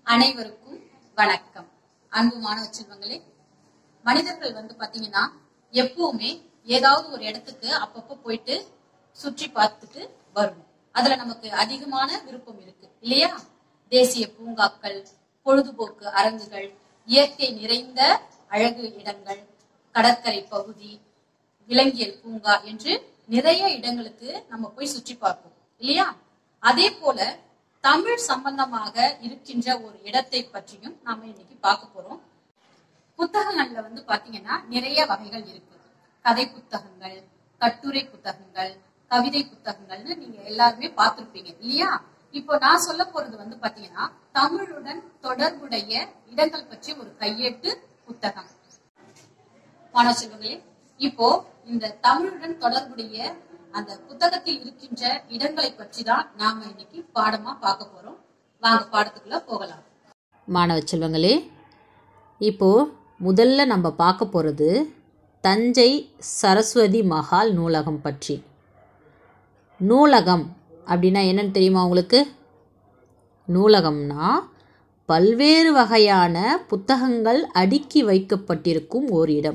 அனைவருக்கும் வணக்கம் அன்பு மாணவ செல்வங்களே மனிதர்கள் வந்து பாத்தீங்கன்னா எப்பவுமே ஏதாவது ஒரு இடத்துக்கு அப்பப்போ போயிட்டு சுற்றி பார்த்துட்டு வருவோம் அதுல நமக்கு அதிகமான விருப்பம் இருக்கு இல்லையா தேசிய பூங்காக்கள் பொழுதுபோக்கு அரங்குகள் இயற்கை நிறைந்த அழகு இடங்கள் கடற்கரை பகுதி விலங்கியல் பூங்கா என்று நிறைய இடங்களுக்கு நம்ம போய் சுற்றி பார்ப்போம் இல்லையா அதே போல தமிழ் சம்பந்தமாக இருக்கின்ற ஒரு இடத்தை பற்றியும் நாம இன்னைக்கு பார்க்க போறோம் புத்தகங்கள்ல வந்து பாத்தீங்கன்னா நிறைய வகைகள் இருக்கு கதை புத்தகங்கள் கட்டுரை புத்தகங்கள் கவிதை புத்தகங்கள்னு நீங்க எல்லாருமே பார்த்திருப்பீங்க இல்லையா இப்போ நான் சொல்ல போறது வந்து பாத்தீங்கன்னா தமிழுடன் தொடர்புடைய இடங்கள் பற்றி ஒரு கையேட்டு புத்தகம் மாணவ செல்வங்களே இப்போ இந்த தமிழுடன் தொடர்புடைய அந்த புத்தகத்தில் இருக்கின்ற இடங்களை பற்றி தான் நாம இன்னைக்கு பாடமா பார்க்க போறோம் வாங்க பாடத்துக்குள்ள போகலாம் மாணவ செல்வங்களே இப்போது முதல்ல நம்ம பார்க்க போகிறது தஞ்சை சரஸ்வதி மகால் நூலகம் பற்றி நூலகம் அப்படின்னா என்னன்னு தெரியுமா உங்களுக்கு நூலகம்னா பல்வேறு வகையான புத்தகங்கள் அடுக்கி வைக்கப்பட்டிருக்கும் ஓர் இடம்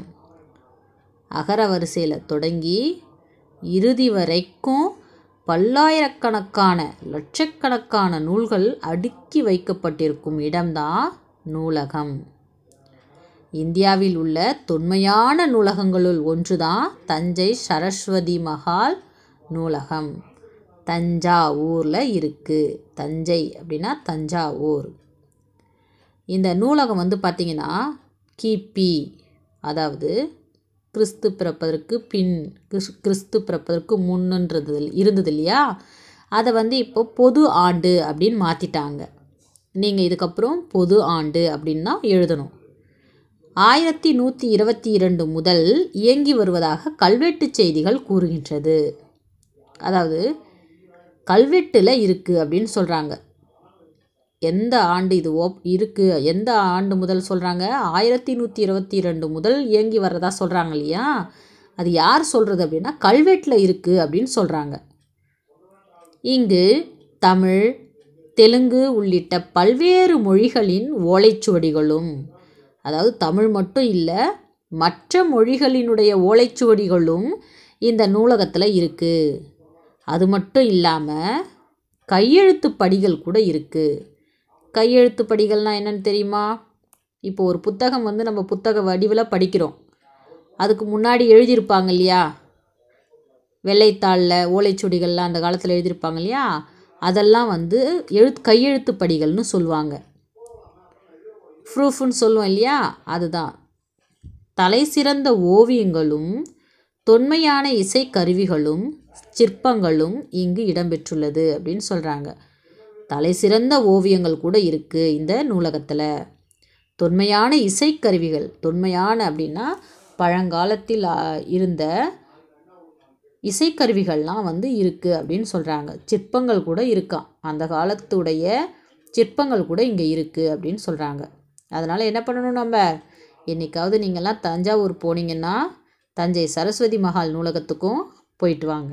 அகர வரிசையில் தொடங்கி இறுதி வரைக்கும் பல்லாயிரக்கணக்கான லட்சக்கணக்கான நூல்கள் அடுக்கி வைக்கப்பட்டிருக்கும் இடம்தான் நூலகம் இந்தியாவில் உள்ள தொன்மையான நூலகங்களுள் ஒன்றுதான் தஞ்சை சரஸ்வதி மகால் நூலகம் தஞ்சாவூரில் இருக்குது தஞ்சை அப்படின்னா தஞ்சாவூர் இந்த நூலகம் வந்து பார்த்திங்கன்னா கிபி அதாவது கிறிஸ்து பிறப்பதற்கு பின் கிறிஸ் கிறிஸ்து பிறப்பதற்கு முன்னுன்றது இருந்தது இல்லையா அதை வந்து இப்போ பொது ஆண்டு அப்படின்னு மாற்றிட்டாங்க நீங்கள் இதுக்கப்புறம் பொது ஆண்டு அப்படின்னு தான் எழுதணும் ஆயிரத்தி நூற்றி இருபத்தி இரண்டு முதல் இயங்கி வருவதாக கல்வெட்டுச் செய்திகள் கூறுகின்றது அதாவது கல்வெட்டில் இருக்குது அப்படின்னு சொல்கிறாங்க எந்த ஆண்டு இது ஓப் இருக்குது எந்த ஆண்டு முதல் சொல்கிறாங்க ஆயிரத்தி நூற்றி இருபத்தி ரெண்டு முதல் இயங்கி வர்றதா சொல்கிறாங்க இல்லையா அது யார் சொல்கிறது அப்படின்னா கல்வெட்டில் இருக்குது அப்படின்னு சொல்கிறாங்க இங்கு தமிழ் தெலுங்கு உள்ளிட்ட பல்வேறு மொழிகளின் ஓலைச்சுவடிகளும் அதாவது தமிழ் மட்டும் இல்லை மற்ற மொழிகளினுடைய ஓலைச்சுவடிகளும் இந்த நூலகத்தில் இருக்குது அது மட்டும் இல்லாமல் கையெழுத்து படிகள் கூட இருக்குது கையெழுத்து படிகள்னால் என்னென்னு தெரியுமா இப்போ ஒரு புத்தகம் வந்து நம்ம புத்தக வடிவில் படிக்கிறோம் அதுக்கு முன்னாடி எழுதியிருப்பாங்க இல்லையா வெள்ளைத்தாளில் ஓலைச்சுவடிகள்லாம் அந்த காலத்தில் எழுதியிருப்பாங்க இல்லையா அதெல்லாம் வந்து எழுத்து கையெழுத்து படிகள்னு சொல்லுவாங்க ப்ரூஃப்னு சொல்லுவோம் இல்லையா அதுதான் தலை சிறந்த ஓவியங்களும் தொன்மையான இசை கருவிகளும் சிற்பங்களும் இங்கு இடம்பெற்றுள்ளது அப்படின்னு சொல்கிறாங்க தலை சிறந்த ஓவியங்கள் கூட இருக்குது இந்த நூலகத்தில் தொன்மையான இசைக்கருவிகள் தொன்மையான அப்படின்னா பழங்காலத்தில் ஆ, இருந்த இசைக்கருவிகள்லாம் வந்து இருக்குது அப்படின்னு சொல்கிறாங்க சிற்பங்கள் கூட இருக்காம் அந்த காலத்துடைய சிற்பங்கள் கூட இங்கே இருக்குது அப்படின்னு சொல்கிறாங்க அதனால் என்ன பண்ணணும் நம்ம என்னைக்காவது நீங்கள்லாம் தஞ்சாவூர் போனீங்கன்னா தஞ்சை சரஸ்வதி மகால் நூலகத்துக்கும் போயிட்டு வாங்க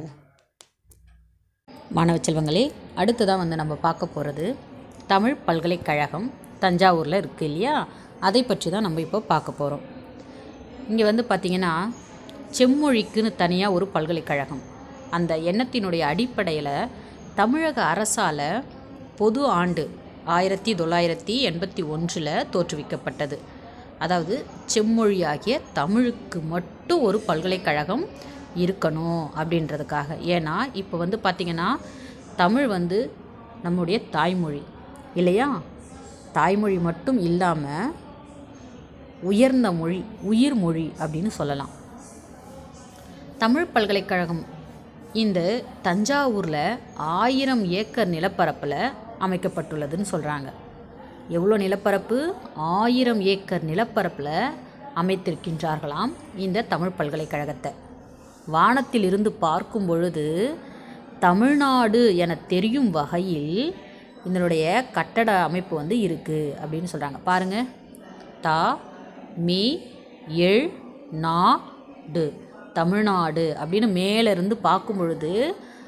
மாணவ செல்வங்களே அடுத்ததாக வந்து நம்ம பார்க்க போகிறது தமிழ் பல்கலைக்கழகம் தஞ்சாவூரில் இருக்குது இல்லையா அதை பற்றி தான் நம்ம இப்போ பார்க்க போகிறோம் இங்கே வந்து பார்த்திங்கன்னா செம்மொழிக்குன்னு தனியாக ஒரு பல்கலைக்கழகம் அந்த எண்ணத்தினுடைய அடிப்படையில் தமிழக அரசால் பொது ஆண்டு ஆயிரத்தி தொள்ளாயிரத்தி எண்பத்தி ஒன்றில் தோற்றுவிக்கப்பட்டது அதாவது செம்மொழியாகிய தமிழுக்கு மட்டும் ஒரு பல்கலைக்கழகம் இருக்கணும் அப்படின்றதுக்காக ஏன்னா இப்போ வந்து பார்த்திங்கன்னா தமிழ் வந்து நம்முடைய தாய்மொழி இல்லையா தாய்மொழி மட்டும் இல்லாமல் உயர்ந்த மொழி உயிர் மொழி அப்படின்னு சொல்லலாம் தமிழ் பல்கலைக்கழகம் இந்த தஞ்சாவூரில் ஆயிரம் ஏக்கர் நிலப்பரப்பில் அமைக்கப்பட்டுள்ளதுன்னு சொல்கிறாங்க எவ்வளோ நிலப்பரப்பு ஆயிரம் ஏக்கர் நிலப்பரப்பில் அமைத்திருக்கின்றார்களாம் இந்த தமிழ் பல்கலைக்கழகத்தை வானத்தில் இருந்து பார்க்கும் பொழுது தமிழ்நாடு என தெரியும் வகையில் இதனுடைய கட்டட அமைப்பு வந்து இருக்குது அப்படின்னு சொல்கிறாங்க பாருங்கள் தா மீ எழ் நா டு தமிழ்நாடு அப்படின்னு மேலே இருந்து பார்க்கும் பொழுது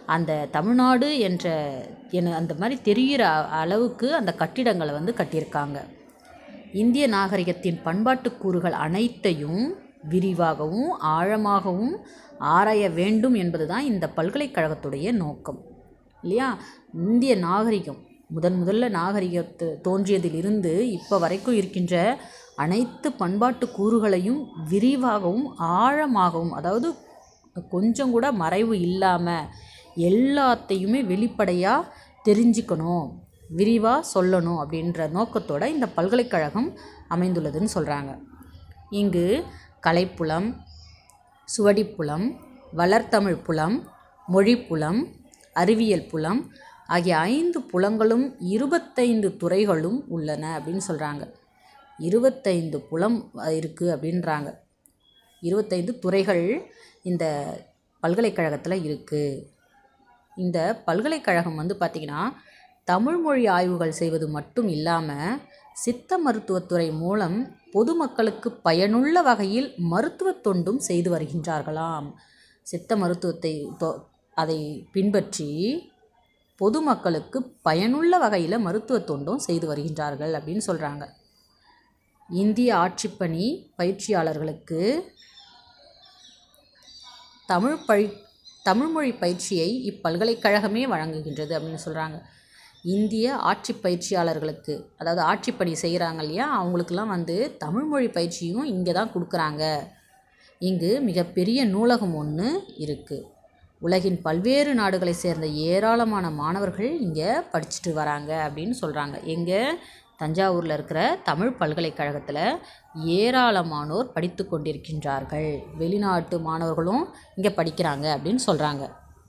அந்த தமிழ்நாடு என்ற என அந்த மாதிரி தெரிகிற அளவுக்கு அந்த கட்டிடங்களை வந்து கட்டியிருக்காங்க இந்திய நாகரிகத்தின் பண்பாட்டு கூறுகள் அனைத்தையும் விரிவாகவும் ஆழமாகவும் ஆராய வேண்டும் என்பது தான் இந்த பல்கலைக்கழகத்துடைய நோக்கம் இல்லையா இந்திய நாகரிகம் முதன் முதல்ல நாகரிகத்து தோன்றியதிலிருந்து இப்போ வரைக்கும் இருக்கின்ற அனைத்து பண்பாட்டு கூறுகளையும் விரிவாகவும் ஆழமாகவும் அதாவது கொஞ்சம் கூட மறைவு இல்லாமல் எல்லாத்தையுமே வெளிப்படையாக தெரிஞ்சுக்கணும் விரிவாக சொல்லணும் அப்படின்ற நோக்கத்தோட இந்த பல்கலைக்கழகம் அமைந்துள்ளதுன்னு சொல்கிறாங்க இங்கு கலைப்புலம் சுவடிப்புலம் வளர்த்தமிழ் புலம் மொழிப்புலம் அறிவியல் புலம் ஆகிய ஐந்து புலங்களும் இருபத்தைந்து துறைகளும் உள்ளன அப்படின்னு சொல்கிறாங்க இருபத்தைந்து புலம் இருக்குது அப்படின்றாங்க இருபத்தைந்து துறைகள் இந்த பல்கலைக்கழகத்தில் இருக்குது இந்த பல்கலைக்கழகம் வந்து பார்த்திங்கன்னா தமிழ் மொழி ஆய்வுகள் செய்வது மட்டும் இல்லாமல் சித்த மருத்துவத்துறை மூலம் பொதுமக்களுக்கு பயனுள்ள வகையில் மருத்துவ தொண்டும் செய்து வருகின்றார்களாம் சித்த மருத்துவத்தை தொ- அதை பின்பற்றி பொதுமக்களுக்கு பயனுள்ள வகையில் மருத்துவ தொண்டும் செய்து வருகின்றார்கள் அப்படின்னு சொல்கிறாங்க இந்திய ஆட்சிப்பணி பயிற்சியாளர்களுக்கு தமிழ் பழி தமிழ்மொழி பயிற்சியை இப்பல்கலைக்கழகமே வழங்குகின்றது அப்படின்னு சொல்கிறாங்க இந்திய ஆட்சி பயிற்சியாளர்களுக்கு அதாவது ஆட்சிப்பணி செய்கிறாங்க இல்லையா அவங்களுக்கெல்லாம் வந்து தமிழ்மொழி பயிற்சியும் இங்கே தான் கொடுக்குறாங்க இங்கு மிகப்பெரிய நூலகம் ஒன்று இருக்குது உலகின் பல்வேறு நாடுகளை சேர்ந்த ஏராளமான மாணவர்கள் இங்கே படிச்சுட்டு வராங்க அப்படின்னு சொல்கிறாங்க எங்கே தஞ்சாவூரில் இருக்கிற தமிழ் பல்கலைக்கழகத்தில் ஏராளமானோர் படித்து கொண்டிருக்கின்றார்கள் வெளிநாட்டு மாணவர்களும் இங்கே படிக்கிறாங்க அப்படின்னு சொல்கிறாங்க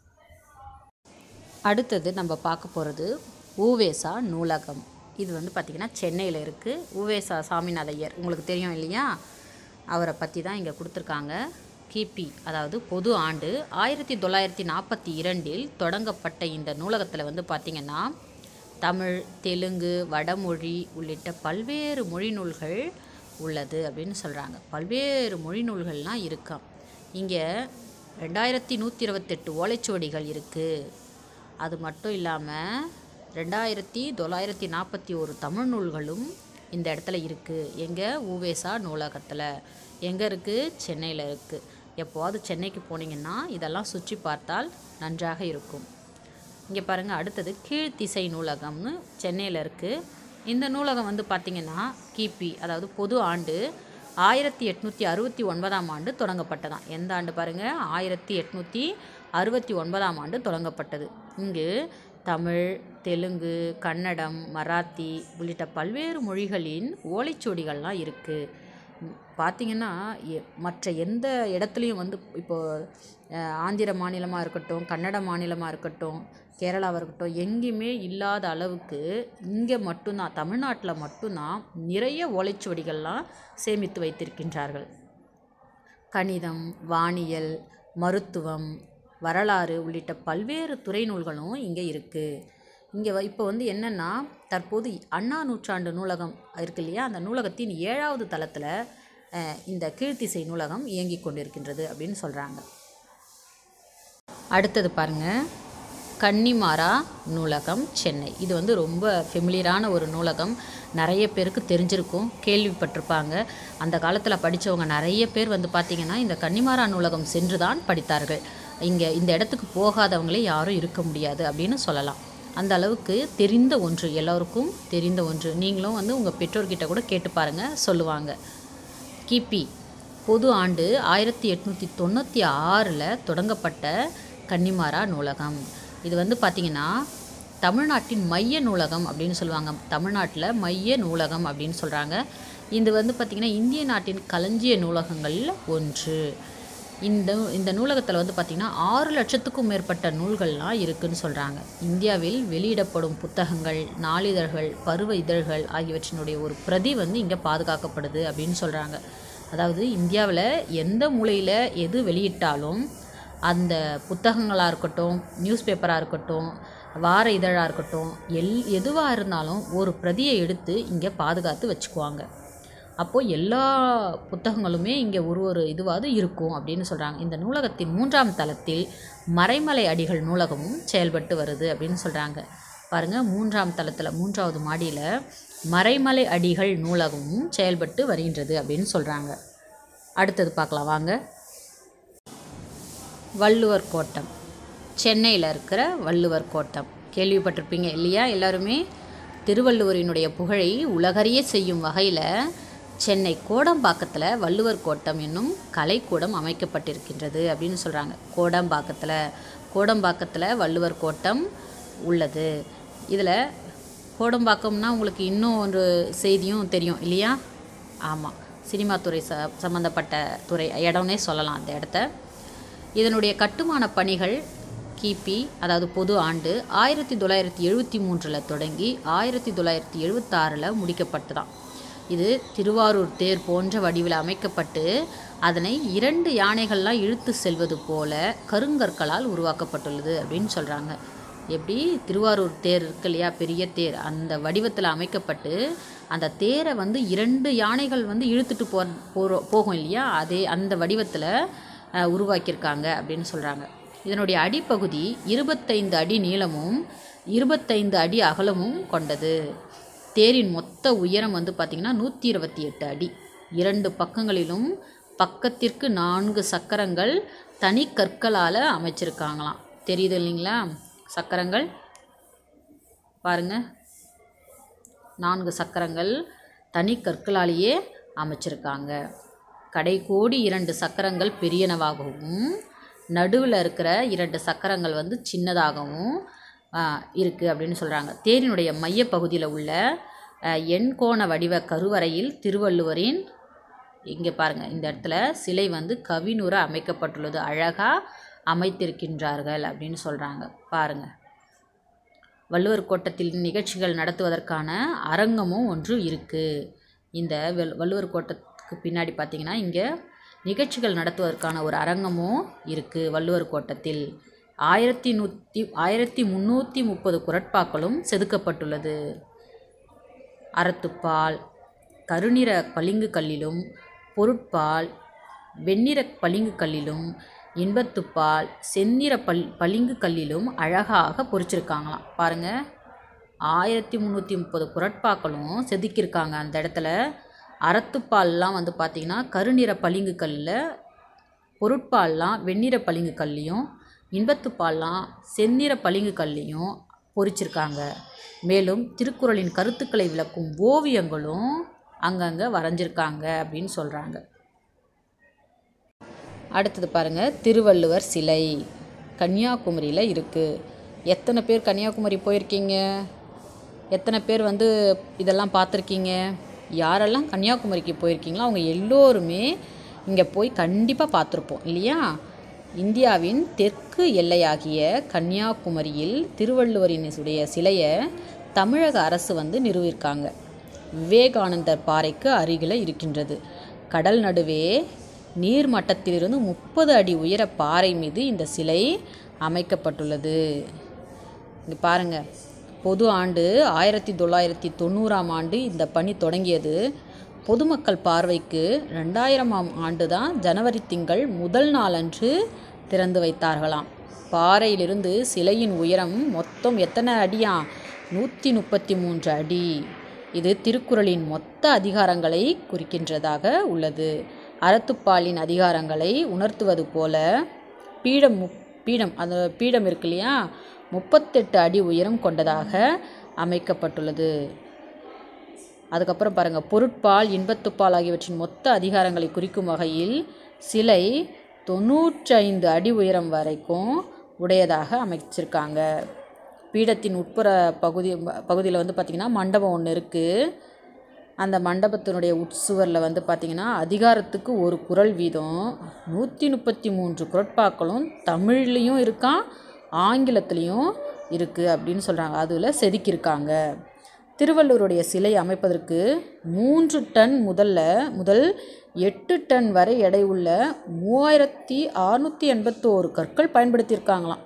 அடுத்தது நம்ம பார்க்க போகிறது ஊவேசா நூலகம் இது வந்து பார்த்திங்கன்னா சென்னையில் இருக்குது ஊவேசா சாமிநாத ஐயர் உங்களுக்கு தெரியும் இல்லையா அவரை பற்றி தான் இங்கே கொடுத்துருக்காங்க கிபி அதாவது பொது ஆண்டு ஆயிரத்தி தொள்ளாயிரத்தி நாற்பத்தி இரண்டில் தொடங்கப்பட்ட இந்த நூலகத்தில் வந்து பார்த்திங்கன்னா தமிழ் தெலுங்கு வடமொழி உள்ளிட்ட பல்வேறு மொழி நூல்கள் உள்ளது அப்படின்னு சொல்கிறாங்க பல்வேறு மொழி நூல்கள்லாம் இருக்காம் இங்கே ரெண்டாயிரத்தி நூற்றி இருபத்தெட்டு ஓலைச்சுவடிகள் இருக்குது அது மட்டும் இல்லாமல் ரெண்டாயிரத்தி தொள்ளாயிரத்தி நாற்பத்தி ஒரு தமிழ் நூல்களும் இந்த இடத்துல இருக்குது எங்கே ஊவேசா நூலகத்தில் எங்கே இருக்குது சென்னையில் இருக்குது எப்போவாது சென்னைக்கு போனீங்கன்னா இதெல்லாம் சுற்றி பார்த்தால் நன்றாக இருக்கும் இங்கே பாருங்கள் அடுத்தது கீழ்த்திசை நூலகம்னு சென்னையில் இருக்குது இந்த நூலகம் வந்து பார்த்திங்கன்னா கிபி அதாவது பொது ஆண்டு ஆயிரத்தி எட்நூற்றி அறுபத்தி ஒன்பதாம் ஆண்டு தொடங்கப்பட்டதாம் எந்த ஆண்டு பாருங்கள் ஆயிரத்தி எட்நூற்றி அறுபத்தி ஒன்பதாம் ஆண்டு தொடங்கப்பட்டது இங்கு தமிழ் தெலுங்கு கன்னடம் மராத்தி உள்ளிட்ட பல்வேறு மொழிகளின் ஓலைச்சுவடிகள்லாம் இருக்குது பார்த்திங்கன்னா எ- மற்ற எந்த இடத்துலையும் வந்து இப்போது ஆந்திர மாநிலமாக இருக்கட்டும் கன்னட மாநிலமாக இருக்கட்டும் கேரளாவாக இருக்கட்டும் எங்கேயுமே இல்லாத அளவுக்கு இங்கே மட்டும்தான் தமிழ்நாட்டில் மட்டும்தான் நிறைய ஓலைச்சுவடிகள்லாம் சேமித்து வைத்திருக்கின்றார்கள் கணிதம் வானியல் மருத்துவம் வரலாறு உள்ளிட்ட பல்வேறு துறை நூல்களும் இங்கே இருக்குது இங்கே இப்போ வந்து என்னென்னா தற்போது அண்ணா நூற்றாண்டு நூலகம் இருக்கு இல்லையா அந்த நூலகத்தின் ஏழாவது தளத்தில் அஹ், இந்த கீழ்த்திசை நூலகம் இயங்கிக் கொண்டிருக்கின்றது அப்படின்னு சொல்கிறாங்க அடுத்தது பாருங்கள் கன்னிமாரா நூலகம் சென்னை இது வந்து ரொம்ப ஃபெமிலியரான ஒரு நூலகம் நிறைய பேருக்கு தெரிஞ்சிருக்கும் கேள்விப்பட்டிருப்பாங்க அந்த காலத்தில் படித்தவங்க நிறைய பேர் வந்து பார்த்திங்கன்னா இந்த கன்னிமாரா நூலகம் சென்று தான் படித்தார்கள் இங்கே இந்த இடத்துக்கு போகாதவங்களே யாரும் இருக்க முடியாது அப்படின்னு சொல்லலாம் அந்த அளவுக்கு தெரிந்த ஒன்று எல்லோருக்கும் தெரிந்த ஒன்று நீங்களும் வந்து உங்கள் பெற்றோர்கிட்ட கூட கேட்டு பாருங்கள் சொல்லுவாங்க கிபி பொது ஆண்டு ஆயிரத்தி எட்நூற்றி தொண்ணூற்றி ஆறில் தொடங்கப்பட்ட கன்னிமாரா நூலகம் இது வந்து பார்த்திங்கன்னா தமிழ்நாட்டின் மைய நூலகம் அப்படின்னு சொல்லுவாங்க தமிழ்நாட்டில் மைய நூலகம் அப்படின்னு சொல்கிறாங்க இது வந்து பார்த்திங்கன்னா இந்திய நாட்டின் களஞ்சிய நூலகங்களில் ஒன்று இந்த இந்த நூலகத்தில் வந்து பார்த்திங்கன்னா ஆறு லட்சத்துக்கும் மேற்பட்ட நூல்கள்லாம் இருக்குன்னு சொல்கிறாங்க இந்தியாவில் வெளியிடப்படும் புத்தகங்கள் நாளிதழ்கள் பருவ இதழ்கள் ஆகியவற்றினுடைய ஒரு பிரதி வந்து இங்கே பாதுகாக்கப்படுது அப்படின்னு சொல்கிறாங்க அதாவது இந்தியாவில் எந்த மூலையில் எது வெளியிட்டாலும் அந்த புத்தகங்களாக இருக்கட்டும் நியூஸ் பேப்பராக இருக்கட்டும் வார இதழாக இருக்கட்டும் எல் எதுவாக இருந்தாலும் ஒரு பிரதியை எடுத்து இங்கே பாதுகாத்து வச்சுக்குவாங்க அப்போது எல்லா புத்தகங்களுமே இங்கே ஒரு ஒரு இதுவாவது இருக்கும் அப்படின்னு சொல்கிறாங்க இந்த நூலகத்தின் மூன்றாம் தளத்தில் மறைமலை அடிகள் நூலகமும் செயல்பட்டு வருது அப்படின்னு சொல்கிறாங்க பாருங்கள் மூன்றாம் தளத்தில் மூன்றாவது மாடியில் மறைமலை அடிகள் நூலகமும் செயல்பட்டு வருகின்றது அப்படின்னு சொல்கிறாங்க அடுத்தது பார்க்கலாம் வாங்க வள்ளுவர் கோட்டம் சென்னையில் இருக்கிற வள்ளுவர் கோட்டம் கேள்விப்பட்டிருப்பீங்க இல்லையா எல்லாருமே திருவள்ளுவரினுடைய புகழை உலகறிய செய்யும் வகையில் சென்னை கோடம்பாக்கத்தில் வள்ளுவர் கோட்டம் என்னும் கலைக்கூடம் அமைக்கப்பட்டிருக்கின்றது அப்படின்னு சொல்கிறாங்க கோடம்பாக்கத்தில் கோடம்பாக்கத்தில் வள்ளுவர் கோட்டம் உள்ளது இதில் கோடம்பாக்கம்னா உங்களுக்கு இன்னும் ஒரு செய்தியும் தெரியும் இல்லையா ஆமாம் சினிமா துறை ச சம்மந்தப்பட்ட துறை இடம்னே சொல்லலாம் அந்த இடத்த இதனுடைய கட்டுமான பணிகள் கிபி அதாவது பொது ஆண்டு ஆயிரத்தி தொள்ளாயிரத்தி எழுபத்தி மூன்றில் தொடங்கி ஆயிரத்தி தொள்ளாயிரத்தி எழுபத்தாறில் முடிக்கப்பட்டதாம் இது திருவாரூர் தேர் போன்ற வடிவில் அமைக்கப்பட்டு அதனை இரண்டு யானைகள்லாம் இழுத்து செல்வது போல கருங்கற்களால் உருவாக்கப்பட்டுள்ளது அப்படின்னு சொல்கிறாங்க எப்படி திருவாரூர் தேர் இருக்கு இல்லையா பெரிய தேர் அந்த வடிவத்தில் அமைக்கப்பட்டு அந்த தேரை வந்து இரண்டு யானைகள் வந்து இழுத்துட்டு போ போகிறோம் போகும் இல்லையா அதே அந்த வடிவத்தில் அஹ், உருவாக்கியிருக்காங்க அப்படின்னு சொல்கிறாங்க இதனுடைய அடிப்பகுதி இருபத்தைந்து அடி நீளமும் இருபத்தைந்து அடி அகலமும் கொண்டது தேரின் மொத்த உயரம் வந்து பார்த்திங்கன்னா நூற்றி இருபத்தி எட்டு அடி இரண்டு பக்கங்களிலும் பக்கத்திற்கு நான்கு சக்கரங்கள் தனி கற்களால் அமைச்சிருக்காங்களாம் தெரியுது இல்லைங்களா சக்கரங்கள் பாருங்க நான்கு சக்கரங்கள் தனி கற்களாலேயே அமைச்சிருக்காங்க கடைக்கோடி இரண்டு சக்கரங்கள் பெரியனவாகவும் நடுவில் இருக்கிற இரண்டு சக்கரங்கள் வந்து சின்னதாகவும் இருக்குது அப்படின்னு சொல்கிறாங்க தேரினுடைய மையப்பகுதியில் உள்ள ஆ, எண்கோண வடிவ கருவறையில் திருவள்ளுவரின் இங்கே பாருங்கள் இந்த இடத்துல சிலை வந்து கவினுற அமைக்கப்பட்டுள்ளது அழகாக அமைத்திருக்கின்றார்கள் அப்படின்னு சொல்கிறாங்க பாருங்கள் வள்ளுவர் கோட்டத்தில் நிகழ்ச்சிகள் நடத்துவதற்கான அரங்கமும் ஒன்று இருக்குது இந்த வெல் வள்ளுவர் கோட்டத்துக்கு பின்னாடி பார்த்தீங்கன்னா இங்கே நிகழ்ச்சிகள் நடத்துவதற்கான ஒரு அரங்கமும் இருக்குது வள்ளுவர் கோட்டத்தில் ஆயிரத்தி நூற்றி ஆயிரத்தி முந்நூற்றி முப்பது குரட்பாக்களும் செதுக்கப்பட்டுள்ளது அறத்துப்பால் கருநிற பளிங்கு கல்லிலும் பொருட்பால் வெண்ணிற பளிங்கு கல்லிலும் இன்பத்துப்பால் செந்நிற பல் பளிங்கு கல்லிலும் அழகாக பொறிச்சிருக்காங்களாம் பாருங்க ஆயிரத்தி முந்நூற்றி முப்பது குரட்பாக்களும் செதுக்கியிருக்காங்க அந்த இடத்துல அறத்துப்பால்லாம் வந்து பார்த்திங்கன்னா கருநிற பளிங்கு கல்லில் பொருட்பால்லாம் வெண்ணிற பளிங்கு கல்லையும் இன்பத்துப்பால்லாம் செந்நிற பளிங்கு கல்லையும் பொறிச்சிருக்காங்க மேலும் திருக்குறளின் கருத்துக்களை விளக்கும் ஓவியங்களும் அங்கங்கே வரைஞ்சிருக்காங்க அப்படின்னு சொல்கிறாங்க அடுத்தது பாருங்க திருவள்ளுவர் சிலை கன்னியாகுமரியில் இருக்குது எத்தனை பேர் கன்னியாகுமரி போயிருக்கீங்க எத்தனை பேர் வந்து இதெல்லாம் பார்த்துருக்கீங்க யாரெல்லாம் கன்னியாகுமரிக்கு போயிருக்கீங்களோ அவங்க எல்லோருமே இங்கே போய் கண்டிப்பாக பார்த்துருப்போம் இல்லையா இந்தியாவின் தெற்கு எல்லையாகிய கன்னியாகுமரியில் திருவள்ளுவரினுடைய சிலையை தமிழக அரசு வந்து நிறுவியிருக்காங்க விவேகானந்தர் பாறைக்கு அருகில் இருக்கின்றது கடல் நடுவே நீர் மட்டத்திலிருந்து முப்பது அடி உயர பாறை மீது இந்த சிலை அமைக்கப்பட்டுள்ளது இங்கே பாருங்க பொது ஆண்டு ஆயிரத்தி தொள்ளாயிரத்தி தொண்ணூறாம் ஆண்டு இந்த பணி தொடங்கியது பொதுமக்கள் பார்வைக்கு ரெண்டாயிரமாம் ஆண்டு தான் ஜனவரி திங்கள் முதல் நாளன்று திறந்து வைத்தார்களாம் பாறையிலிருந்து சிலையின் உயரம் மொத்தம் எத்தனை அடியா நூற்றி முப்பத்தி மூன்று அடி இது திருக்குறளின் மொத்த அதிகாரங்களை குறிக்கின்றதாக உள்ளது அறத்துப்பாலின் அதிகாரங்களை உணர்த்துவது போல பீடம் முப் பீடம் அந்த பீடம் இருக்கு இல்லையா முப்பத்தெட்டு அடி உயரம் கொண்டதாக அமைக்கப்பட்டுள்ளது அதுக்கப்புறம் பாருங்கள் பொருட்பால் இன்பத்துப்பால் ஆகியவற்றின் மொத்த அதிகாரங்களை குறிக்கும் வகையில் சிலை தொண்ணூற்றைந்து அடி உயரம் வரைக்கும் உடையதாக அமைச்சிருக்காங்க பீடத்தின் உட்புற பகுதி பகுதியில் வந்து பார்த்திங்கன்னா மண்டபம் ஒன்று இருக்குது அந்த மண்டபத்தினுடைய உட்சுவரில் வந்து பார்த்திங்கன்னா அதிகாரத்துக்கு ஒரு குறள் வீதம் நூற்றி முப்பத்தி மூன்று குரட்பாக்களும் தமிழ்லேயும் இருக்கான் ஆங்கிலத்துலேயும் இருக்குது அப்படின்னு சொல்கிறாங்க அதில் செதுக்கியிருக்காங்க திருவள்ளுவருடைய சிலை அமைப்பதற்கு மூன்று டன் முதல்ல முதல் எட்டு டன் வரை எடை உள்ள மூவாயிரத்தி அறுநூற்றி எண்பத்தோரு கற்கள் பயன்படுத்தியிருக்காங்களாம்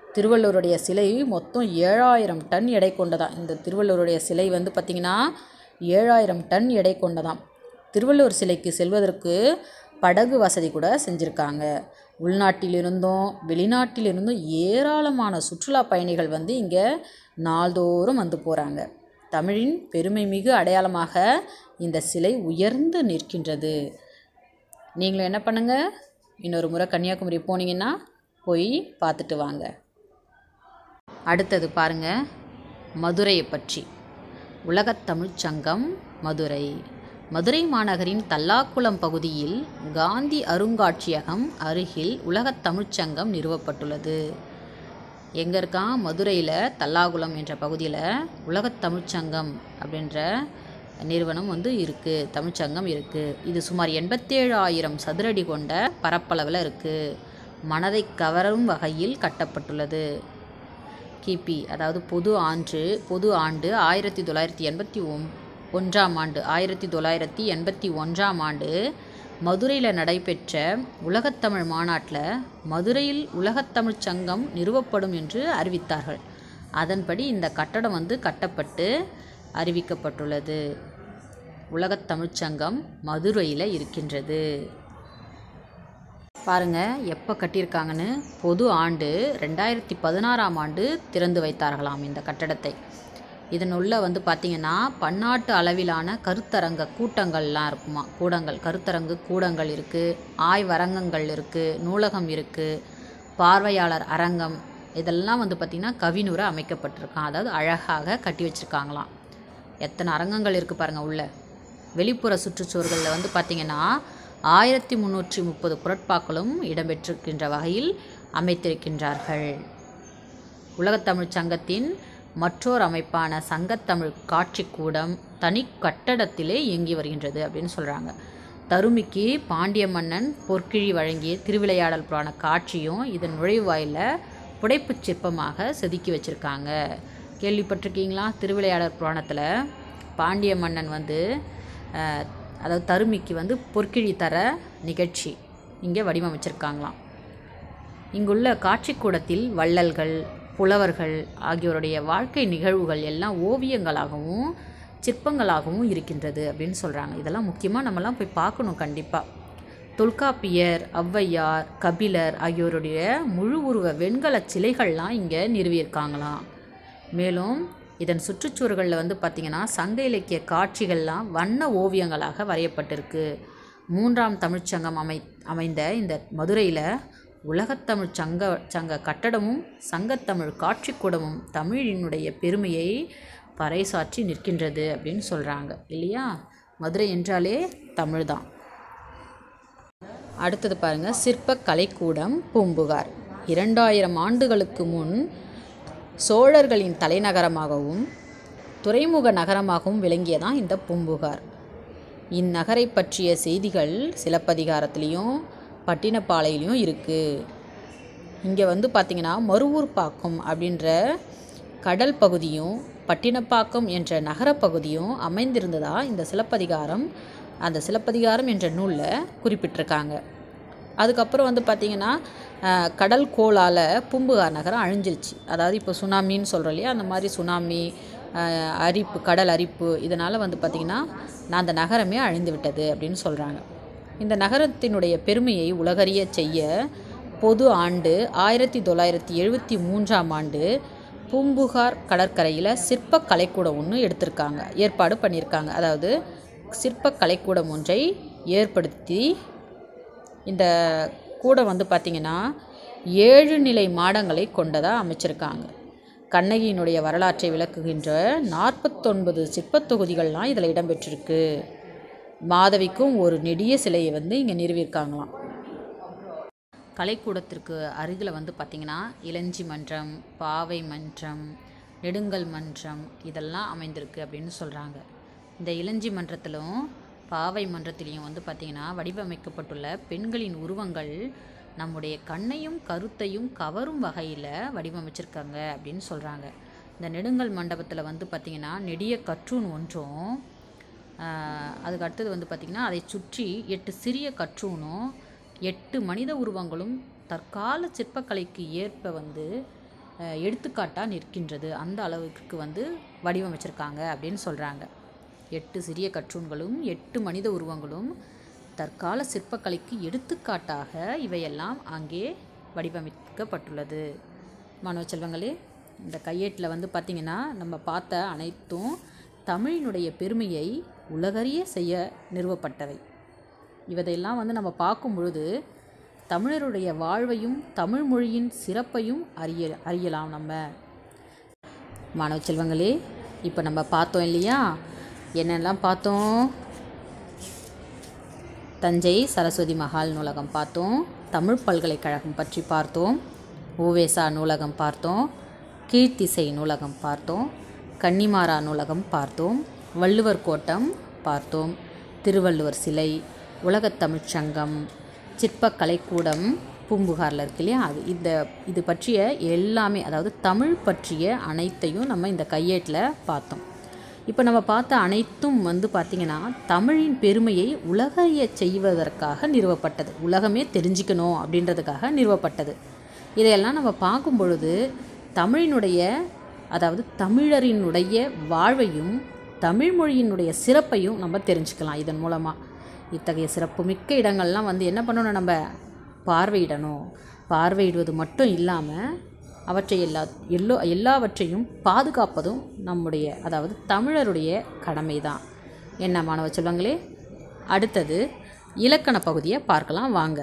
திருவள்ளுவருடைய சிலை மொத்தம் ஏழாயிரம் டன் எடை கொண்டதா இந்த திருவள்ளுவருடைய சிலை வந்து பார்த்திங்கன்னா ஏழாயிரம் டன் எடை கொண்டதாம் திருவள்ளுவர் சிலைக்கு செல்வதற்கு படகு வசதி கூட செஞ்சுருக்காங்க உள்நாட்டிலிருந்தும் வெளிநாட்டிலிருந்தும் ஏராளமான சுற்றுலா பயணிகள் வந்து இங்கே நாள்தோறும் வந்து போகிறாங்க தமிழின் பெருமை மிகு அடையாளமாக இந்த சிலை உயர்ந்து நிற்கின்றது நீங்களும் என்ன பண்ணுங்கள் இன்னொரு முறை கன்னியாகுமரி போனீங்கன்னா போய் பார்த்துட்டு வாங்க அடுத்தது பாருங்க மதுரையை பற்றி உலகத்தமிழ்ச் சங்கம் மதுரை மதுரை மாநகரின் தல்லாக்குளம் பகுதியில் காந்தி அருங்காட்சியகம் அருகில் உலகத்தமிழ்ச் சங்கம் நிறுவப்பட்டுள்ளது எங்கே இருக்கான் மதுரையில் தல்லாகுளம் என்ற பகுதியில் உலகத்தமிழ்ச் சங்கம் அப்படின்ற நிறுவனம் வந்து இருக்குது தமிழ்ச்சங்கம் இருக்குது இது சுமார் எண்பத்தேழாயிரம் சதுரடி கொண்ட பரப்பளவில் இருக்குது மனதை கவரும் வகையில் கட்டப்பட்டுள்ளது கிபி அதாவது பொது ஆண்டு பொது ஆண்டு ஆயிரத்தி தொள்ளாயிரத்தி எண்பத்தி ஒம் ஒன்றாம் ஆண்டு ஆயிரத்தி தொள்ளாயிரத்தி எண்பத்தி ஒன்றாம் ஆண்டு மதுரையில் நடைபெற்ற உலகத்தமிழ் மாநாட்டில் மதுரையில் உலகத்தமிழ்ச் சங்கம் நிறுவப்படும் என்று அறிவித்தார்கள் அதன்படி இந்த கட்டடம் வந்து கட்டப்பட்டு அறிவிக்கப்பட்டுள்ளது உலகத்தமிழ்ச் சங்கம் மதுரையில் இருக்கின்றது பாருங்க எப்போ கட்டியிருக்காங்கன்னு பொது ஆண்டு ரெண்டாயிரத்தி பதினாறாம் ஆண்டு திறந்து வைத்தார்களாம் இந்த கட்டடத்தை இதனுள்ள வந்து பார்த்திங்கன்னா பன்னாட்டு அளவிலான கருத்தரங்க கூட்டங்கள்லாம் இருக்குமா கூடங்கள் கருத்தரங்கு கூடங்கள் இருக்குது ஆய்வரங்கங்கள் இருக்குது நூலகம் இருக்குது பார்வையாளர் அரங்கம் இதெல்லாம் வந்து பார்த்திங்கன்னா கவினுரை அமைக்கப்பட்டிருக்கான் அதாவது அழகாக கட்டி வச்சுருக்காங்களாம் எத்தனை அரங்கங்கள் இருக்குது பாருங்கள் உள்ள வெளிப்புற சுற்றுச்சுவர்களில் வந்து பார்த்திங்கன்னா ஆயிரத்தி முந்நூற்றி முப்பது குரட்பாக்களும் இடம்பெற்றிருக்கின்ற வகையில் அமைத்திருக்கின்றார்கள் உலகத்தமிழ்ச் சங்கத்தின் மற்றொரு அமைப்பான சங்கத்தமிழ் காட்சிக்கூடம் தனி கட்டடத்திலே இயங்கி வருகின்றது அப்படின்னு சொல்கிறாங்க தருமிக்கு பாண்டிய மன்னன் பொற்கிழி வழங்கிய திருவிளையாடல் புராண காட்சியும் இதன் நுழைவாயிலில் புடைப்புச் சிற்பமாக செதுக்கி வச்சுருக்காங்க கேள்விப்பட்டிருக்கீங்களா திருவிளையாடல் புராணத்தில் பாண்டிய மன்னன் வந்து அஹ், அதாவது தருமிக்கு வந்து பொற்கிழி தர நிகழ்ச்சி இங்கே வடிவமைச்சிருக்காங்களாம் இங்குள்ள காட்சிக்கூடத்தில் வள்ளல்கள் புலவர்கள் ஆகியோருடைய வாழ்க்கை நிகழ்வுகள் எல்லாம் ஓவியங்களாகவும் சிற்பங்களாகவும் இருக்கின்றது அப்படின்னு சொல்கிறாங்க இதெல்லாம் முக்கியமாக நம்மலாம் போய் பார்க்கணும் கண்டிப்பாக தொல்காப்பியர் ஔவையார் கபிலர் ஆகியோருடைய முழு உருவ வெண்கலச் சிலைகள்லாம் இங்கே நிறுவியிருக்காங்களாம் மேலும் இதன் சுற்றுச்சுவர்களில் வந்து பார்த்திங்கன்னா சங்க இலக்கிய காட்சிகள்லாம் வண்ண ஓவியங்களாக வரையப்பட்டிருக்கு மூன்றாம் தமிழ்ச்சங்கம் அமை அமைந்த இந்த மதுரையில் உலகத்தமிழ் சங்க சங்க கட்டடமும் சங்கத்தமிழ் காட்சிக்கூடமும் தமிழினுடைய பெருமையை பறைசாற்றி நிற்கின்றது அப்படின்னு சொல்கிறாங்க இல்லையா மதுரை என்றாலே தமிழ் தான் அடுத்தது பாருங்க சிற்ப கலைக்கூடம் பூம்புகார் இரண்டாயிரம் ஆண்டுகளுக்கு முன் சோழர்களின் தலைநகரமாகவும் துறைமுக நகரமாகவும் விளங்கியதான் இந்த பூம்புகார் இந்நகரை பற்றிய செய்திகள் சிலப்பதிகாரத்துலேயும் பட்டினப்பாலையிலையும் இருக்குது இங்கே வந்து பார்த்திங்கன்னா மருவூர்பாக்கம் அப்படின்ற கடல் பகுதியும் பட்டினப்பாக்கம் என்ற நகரப்பகுதியும் அமைந்திருந்ததா இந்த சிலப்பதிகாரம் அந்த சிலப்பதிகாரம் என்ற நூலில் குறிப்பிட்டிருக்காங்க அதுக்கப்புறம் வந்து பார்த்திங்கன்னா அஹ், கடல் கோளால் பூம்புகார் நகரம் அழிஞ்சிருச்சு அதாவது இப்போ சுனாமின்னு சொல்கிறோம் இல்லையா அந்த மாதிரி சுனாமி அஹ், அரிப்பு கடல் அரிப்பு இதனால் வந்து பார்த்திங்கன்னா நான் அந்த நகரமே அழிந்து விட்டது அப்படின்னு சொல்கிறாங்க இந்த நகரத்தினுடைய பெருமையை உலகறிய செய்ய பொது ஆண்டு ஆயிரத்தி தொள்ளாயிரத்தி எழுபத்தி மூன்றாம் ஆண்டு பூம்புகார் கடற்கரையில் சிற்ப கலைக்கூடம் ஒன்று எடுத்திருக்காங்க ஏற்பாடு பண்ணியிருக்காங்க அதாவது சிற்ப கலைக்கூடம் ஒன்றை ஏற்படுத்தி இந்த கூடம் வந்து பார்த்திங்கன்னா ஏழு நிலை மாடங்களை கொண்டதாக அமைச்சிருக்காங்க கண்ணகியினுடைய வரலாற்றை விளக்குகின்ற நாற்பத்தொன்பது சிற்பத் தொகுதிகள்லாம் இதில் இடம்பெற்றிருக்கு மாதவிக்கும் ஒரு நெடிய சிலையை வந்து இங்கே நிறுவியிருக்காங்களாம் கலைக்கூடத்திற்கு அருகில் வந்து பார்த்திங்கன்னா இளஞ்சி மன்றம் பாவை மன்றம் நெடுங்கல் மன்றம் இதெல்லாம் அமைந்திருக்கு அப்படின்னு சொல்கிறாங்க இந்த இளஞ்சி மன்றத்திலும் பாவை மன்றத்திலையும் வந்து பார்த்திங்கன்னா வடிவமைக்கப்பட்டுள்ள பெண்களின் உருவங்கள் நம்முடைய கண்ணையும் கருத்தையும் கவரும் வகையில் வடிவமைச்சிருக்காங்க அப்படின்னு சொல்கிறாங்க இந்த நெடுங்கல் மண்டபத்தில் வந்து பார்த்திங்கன்னா நெடிய கற்றூன் ஒன்றும் ஆஹ் அதுக்கு அடுத்தது வந்து பார்த்திங்கன்னா அதை சுற்றி எட்டு சிறிய கற்றூனும் எட்டு மனித உருவங்களும் தற்கால சிற்பக்கலைக்கு ஏற்ப வந்து எடுத்துக்காட்டாக நிற்கின்றது அந்த அளவுக்கு வந்து வடிவமைச்சிருக்காங்க அப்படின்னு சொல்கிறாங்க எட்டு சிறிய கற்றூன்களும் எட்டு மனித உருவங்களும் தற்கால சிற்பக்கலைக்கு எடுத்துக்காட்டாக இவையெல்லாம் அங்கே வடிவமைக்கப்பட்டுள்ளது மாணவ செல்வங்களே இந்த கையேட்டில் வந்து பார்த்திங்கன்னா நம்ம பார்த்த அனைத்தும் தமிழினுடைய பெருமையை உலகறிய செய்ய நிறுவப்பட்டவை இவதையெல்லாம் வந்து நம்ம பார்க்கும் பொழுது தமிழருடைய வாழ்வையும் தமிழ் மொழியின் சிறப்பையும் அறிய அறியலாம் நம்ம மாணவ செல்வங்களே இப்போ நம்ம பார்த்தோம் இல்லையா என்னெல்லாம் பார்த்தோம் தஞ்சை சரஸ்வதி மகால் நூலகம் பார்த்தோம் தமிழ் பல்கலைக்கழகம் பற்றி பார்த்தோம் ஓவேசா நூலகம் பார்த்தோம் கீர்த்திசை நூலகம் பார்த்தோம் கன்னிமாரா நூலகம் பார்த்தோம் வள்ளுவர் கோட்டம் பார்த்தோம் திருவள்ளுவர் சிலை உலகத் தமிழ்ச் சங்கம் சிற்பக் கலைக்கூடம் பூம்புகாரில் இருக்கு இல்லையா அது இந்த இது பற்றிய எல்லாமே அதாவது தமிழ் பற்றிய அனைத்தையும் நம்ம இந்த கையேட்டில் பார்த்தோம் இப்போ நம்ம பார்த்த அனைத்தும் வந்து பார்த்திங்கன்னா தமிழின் பெருமையை உலகறிய செய்வதற்காக நிறுவப்பட்டது உலகமே தெரிஞ்சுக்கணும் அப்படின்றதுக்காக நிறுவப்பட்டது இதையெல்லாம் நம்ம பார்க்கும் பொழுது தமிழினுடைய அதாவது தமிழரினுடைய வாழ்வையும் தமிழ் மொழியினுடைய சிறப்பையும் நம்ம தெரிஞ்சுக்கலாம் இதன் மூலமாக இத்தகைய சிறப்புமிக்க இடங்கள்லாம் வந்து என்ன பண்ணணும் நம்ம பார்வையிடணும் பார்வையிடுவது மட்டும் இல்லாமல் அவற்றை எல்லா எல்லோ எல்லாவற்றையும் பாதுகாப்பதும் நம்முடைய அதாவது தமிழருடைய கடமை தான் என்ன மாணவ சொல்லுங்களே அடுத்தது இலக்கண பகுதியை பார்க்கலாம் வாங்க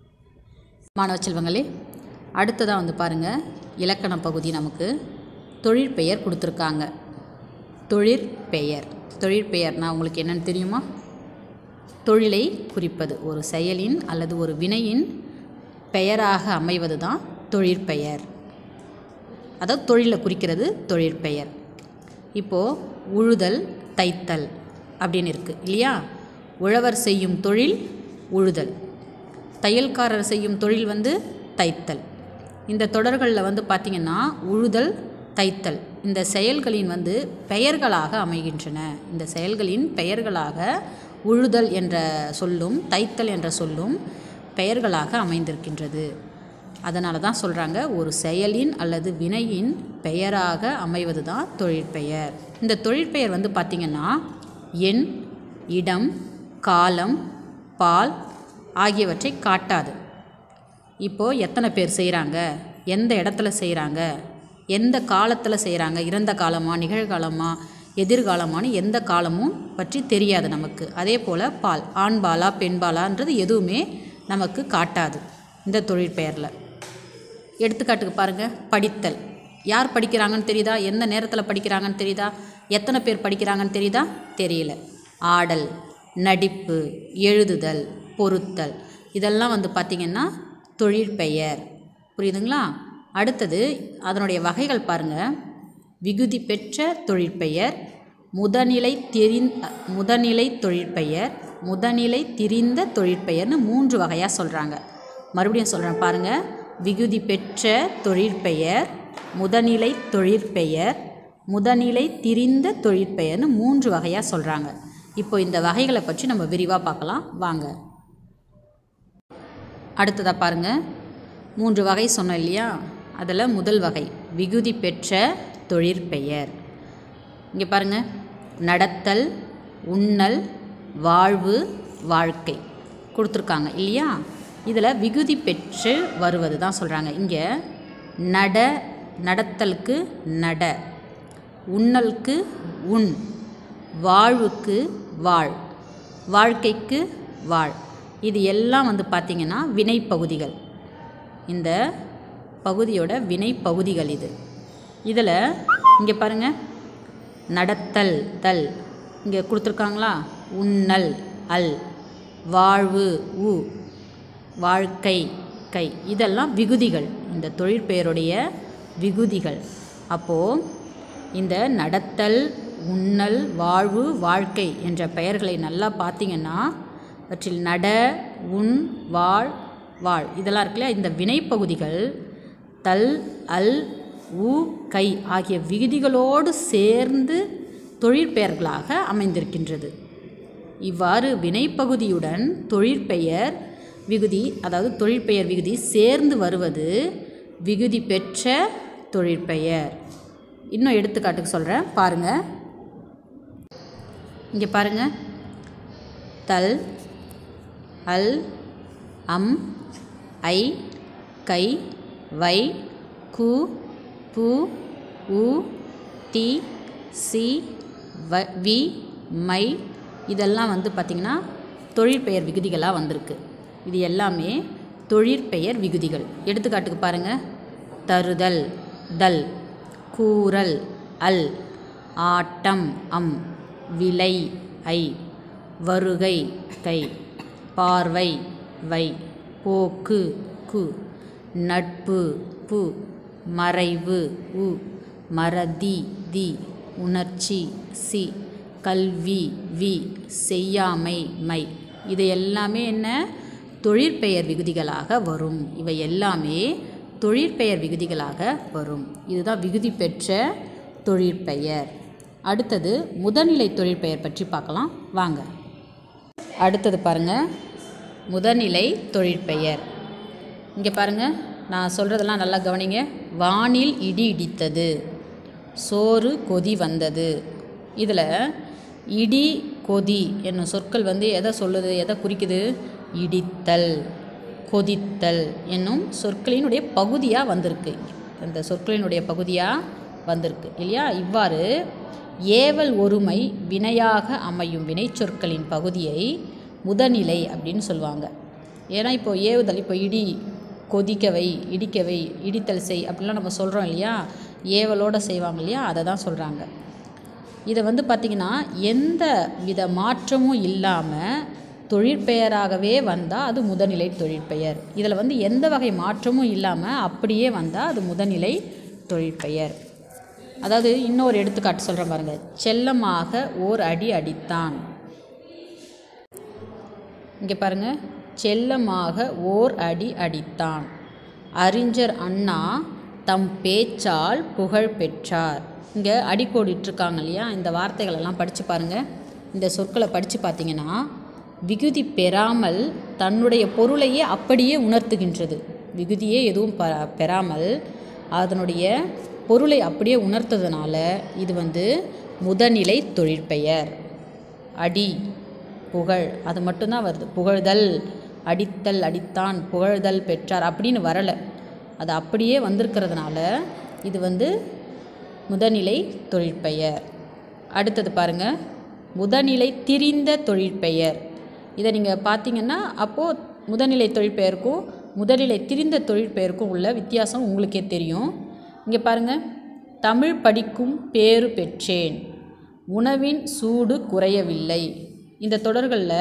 மாணவ செல்வங்களே அடுத்ததாக வந்து பாருங்கள் இலக்கண பகுதி நமக்கு தொழிற்பெயர் கொடுத்துருக்காங்க தொழிற்பெயர் தொழிற்பெயர்னா உங்களுக்கு என்னென்னு தெரியுமா தொழிலை குறிப்பது ஒரு செயலின் அல்லது ஒரு வினையின் பெயராக அமைவது தான் தொழிற்பெயர் அதாவது தொழிலை குறிக்கிறது தொழிற்பெயர் இப்போது உழுதல் தைத்தல் அப்படின்னு இருக்குது இல்லையா உழவர் செய்யும் தொழில் உழுதல் தையல்காரர் செய்யும் தொழில் வந்து தைத்தல் இந்த தொடர்களில் வந்து பார்த்திங்கன்னா உழுதல் தைத்தல் இந்த செயல்களின் வந்து பெயர்களாக அமைகின்றன இந்த செயல்களின் பெயர்களாக உழுதல் என்ற சொல்லும் தைத்தல் என்ற சொல்லும் பெயர்களாக அமைந்திருக்கின்றது அதனால தான் சொல்கிறாங்க ஒரு செயலின் அல்லது வினையின் பெயராக அமைவது தான் தொழிற்பெயர் இந்த தொழிற்பெயர் வந்து பார்த்திங்கன்னா எண் இடம் காலம் பால் ஆகியவற்றை காட்டாது இப்போது எத்தனை பேர் செய்கிறாங்க எந்த இடத்துல செய்கிறாங்க எந்த காலத்தில் செய்கிறாங்க இறந்த காலமா நிகழ்காலமா எதிர்காலமானு எந்த காலமும் பற்றி தெரியாது நமக்கு அதே போல் பால் ஆண்பாலா பெண்பாலான்றது எதுவுமே நமக்கு காட்டாது இந்த தொழிற்பெயரில் எடுத்துக்காட்டுக்கு பாருங்கள் படித்தல் யார் படிக்கிறாங்கன்னு தெரியுதா எந்த நேரத்தில் படிக்கிறாங்கன்னு தெரியுதா எத்தனை பேர் படிக்கிறாங்கன்னு தெரியுதா தெரியல ஆடல் நடிப்பு எழுதுதல் பொருத்தல் இதெல்லாம் வந்து பார்த்திங்கன்னா தொழிற்பெயர் புரியுதுங்களா அடுத்தது அதனுடைய வகைகள் பாருங்கள் விகுதி பெற்ற தொழிற்பெயர் முதநிலை தெரிந் முதநிலை தொழிற்பெயர் முதநிலை திரிந்த தொழிற்பெயர்னு மூன்று வகையாக சொல்கிறாங்க மறுபடியும் சொல்கிறேன் பாருங்கள் விகுதி பெற்ற தொழிற்பெயர் முதநிலை தொழிற்பெயர் முதநிலை திரிந்த தொழிற்பெயர்னு மூன்று வகையாக சொல்கிறாங்க இப்போ இந்த வகைகளை பற்றி நம்ம விரிவாக பார்க்கலாம் வாங்க அடுத்ததாக பாருங்கள் மூன்று வகை சொன்னோம் இல்லையா அதில் முதல் வகை விகுதி பெற்ற தொழிற்பெயர் இங்கே பாருங்கள் நடத்தல் உண்ணல் வாழ்வு வாழ்க்கை கொடுத்துருக்காங்க இல்லையா இதில் விகுதி பெற்று வருவது தான் சொல்கிறாங்க இங்கே நட நடத்தலுக்கு நட உண்ணலுக்கு உண் வாழ்வுக்கு வாழ் வாழ்க்கைக்கு வாழ் இது எல்லாம் வந்து பார்த்திங்கன்னா வினைப்பகுதிகள் இந்த பகுதியோட வினைப்பகுதிகள் இது இதில் இங்கே பாருங்கள் நடத்தல் தல் இங்கே கொடுத்துருக்காங்களா உண்ணல் அல் வாழ்வு உ வாழ்க்கை கை இதெல்லாம் விகுதிகள் இந்த தொழிற்பெயருடைய விகுதிகள் அப்போது இந்த நடத்தல் உண்ணல் வாழ்வு வாழ்க்கை என்ற பெயர்களை நல்லா பார்த்தீங்கன்னா அவற்றில் நட உண் வாழ் வாழ் இதெல்லாம் இருக்குல்ல இந்த வினைப்பகுதிகள் தல் அல் உ கை ஆகிய விகுதிகளோடு சேர்ந்து தொழிற்பெயர்களாக அமைந்திருக்கின்றது இவ்வாறு வினைப்பகுதியுடன் தொழிற்பெயர் விகுதி அதாவது தொழிற்பெயர் விகுதி சேர்ந்து வருவது விகுதி பெற்ற தொழிற்பெயர் இன்னும் எடுத்துக்காட்டுக்கு சொல்கிறேன் பாருங்கள் இங்கே பாருங்க தல் அல் அம் ஐ கை வை கு பு உ தி சி வ வி மை இதெல்லாம் வந்து பார்த்திங்கன்னா தொழிற்பெயர் விகுதிகளாக வந்திருக்கு இது எல்லாமே தொழிற்பெயர் விகுதிகள் எடுத்துக்காட்டுக்கு பாருங்கள் தருதல் தல் கூறல் அல் ஆட்டம் அம் விலை ஐ வருகை கை பார்வை வை போக்கு கு நட்பு பு மறைவு உ மறதி தி உணர்ச்சி சி கல்வி வி செய்யாமை மை இது எல்லாமே என்ன தொழிற்பெயர் விகுதிகளாக வரும் இவை எல்லாமே தொழிற்பெயர் விகுதிகளாக வரும் இதுதான் விகுதி பெற்ற தொழிற்பெயர் அடுத்தது முதல்நிலை தொழிற்பெயர் பற்றி பார்க்கலாம் வாங்க அடுத்தது பாருங்க முதல்நிலை தொழிற்பெயர் இங்கே பாருங்க நான் சொல்கிறதெல்லாம் நல்லா கவனிங்க வானில் இடி இடித்தது சோறு கொதி வந்தது இதில் இடி கொதி என்னும் சொற்கள் வந்து எதை சொல்லுது எதை குறிக்குது இடித்தல் கொதித்தல் என்னும் சொற்களினுடைய பகுதியாக வந்திருக்கு அந்த சொற்களினுடைய பகுதியாக வந்திருக்கு இல்லையா இவ்வாறு ஏவல் ஒருமை வினையாக அமையும் வினைச்சொற்களின் பகுதியை முதநிலை அப்படின்னு சொல்லுவாங்க ஏன்னா இப்போ ஏவுதல் இப்போ இடி கொதிக்கவை இடிக்கவை இடித்தல் செய் அப்படிலாம் நம்ம சொல்கிறோம் இல்லையா ஏவலோடு செய்வாங்க இல்லையா அதை தான் சொல்கிறாங்க இதை வந்து பார்த்திங்கன்னா எந்த வித மாற்றமும் இல்லாமல் தொழிற்பெயராகவே வந்தால் அது முதநிலை தொழிற்பெயர் இதில் வந்து எந்த வகை மாற்றமும் இல்லாமல் அப்படியே வந்தால் அது முதநிலை தொழிற்பெயர் அதாவது இன்னொரு எடுத்துக்காட்டு சொல்கிறேன் பாருங்கள் செல்லமாக ஓர் அடி அடித்தான் இங்கே பாருங்க செல்லமாக ஓர் அடி அடித்தான் அறிஞர் அண்ணா தம் பேச்சால் புகழ் பெற்றார் இங்கே அடிக்கோடிட்டுருக்காங்க இல்லையா இந்த வார்த்தைகள் எல்லாம் படித்து பாருங்கள் இந்த சொற்களை படித்து பார்த்தீங்கன்னா விகுதி பெறாமல் தன்னுடைய பொருளையே அப்படியே உணர்த்துகின்றது விகுதியே எதுவும் ப பெறாமல் அதனுடைய பொருளை அப்படியே உணர்த்ததுனால இது வந்து முதநிலை தொழிற்பெயர் அடி புகழ் அது மட்டும்தான் வருது புகழ்தல் அடித்தல் அடித்தான் புகழ்தல் பெற்றார் அப்படின்னு வரலை அது அப்படியே வந்திருக்கிறதுனால இது வந்து முதநிலை தொழிற்பெயர் அடுத்தது பாருங்க முதநிலை திரிந்த தொழிற்பெயர் இதை நீங்கள் பார்த்தீங்கன்னா அப்போது முதநிலை தொழிற்பெயருக்கும் முதநிலை திரிந்த தொழிற்பெயருக்கும் உள்ள வித்தியாசம் உங்களுக்கே தெரியும் இங்கே பாருங்கள் தமிழ் படிக்கும் பேறு பெற்றேன் உணவின் சூடு குறையவில்லை இந்த தொடர்களில்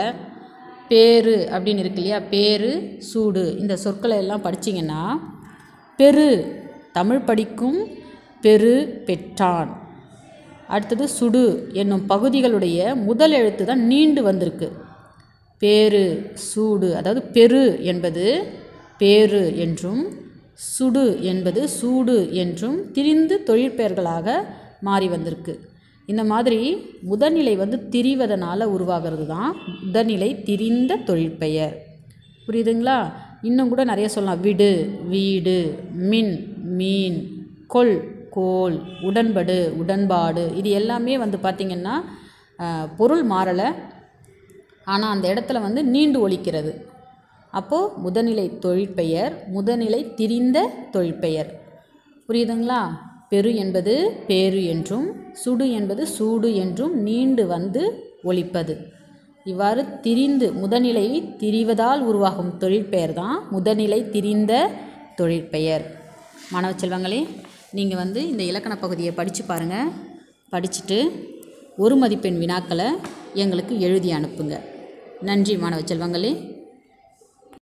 பேரு அப்படின்னு இருக்கு இல்லையா பேரு சூடு இந்த சொற்களை எல்லாம் படிச்சிங்கன்னா பெரு தமிழ் படிக்கும் பெரு பெற்றான் அடுத்தது சுடு என்னும் பகுதிகளுடைய முதல் எழுத்து தான் நீண்டு வந்திருக்கு பேரு சூடு அதாவது பெரு என்பது பேரு என்றும் சுடு என்பது சூடு என்றும் திரிந்து தொழிற்பெயர்களாக மாறி வந்திருக்கு இந்த மாதிரி முதல்நிலை வந்து திரிவதனால் உருவாகிறது தான் முதல்நிலை திரிந்த தொழிற்பெயர் புரியுதுங்களா இன்னும் கூட நிறைய சொல்லலாம் விடு வீடு மின் மீன் கொல் கோல் உடன்படு உடன்பாடு இது எல்லாமே வந்து பார்த்திங்கன்னா அஹ், பொருள் மாறலை ஆனால் அந்த இடத்துல வந்து நீண்டு ஒலிக்கிறது அப்போது முதநிலை தொழிற்பெயர் முதநிலை திரிந்த தொழிற்பெயர் புரியுதுங்களா பெரு என்பது பேரு என்றும் சுடு என்பது சூடு என்றும் நீண்டு வந்து ஒலிப்பது இவ்வாறு திரிந்து முதநிலை திரிவதால் உருவாகும் தொழிற்பெயர் தான் முதநிலை திரிந்த தொழிற்பெயர் மாணவ செல்வங்களே நீங்கள் வந்து இந்த இலக்கண பகுதியை படித்து பாருங்கள் படிச்சுட்டு ஒரு மதிப்பெண் வினாக்களை எங்களுக்கு எழுதி அனுப்புங்க நன்றி மாணவ செல்வங்களே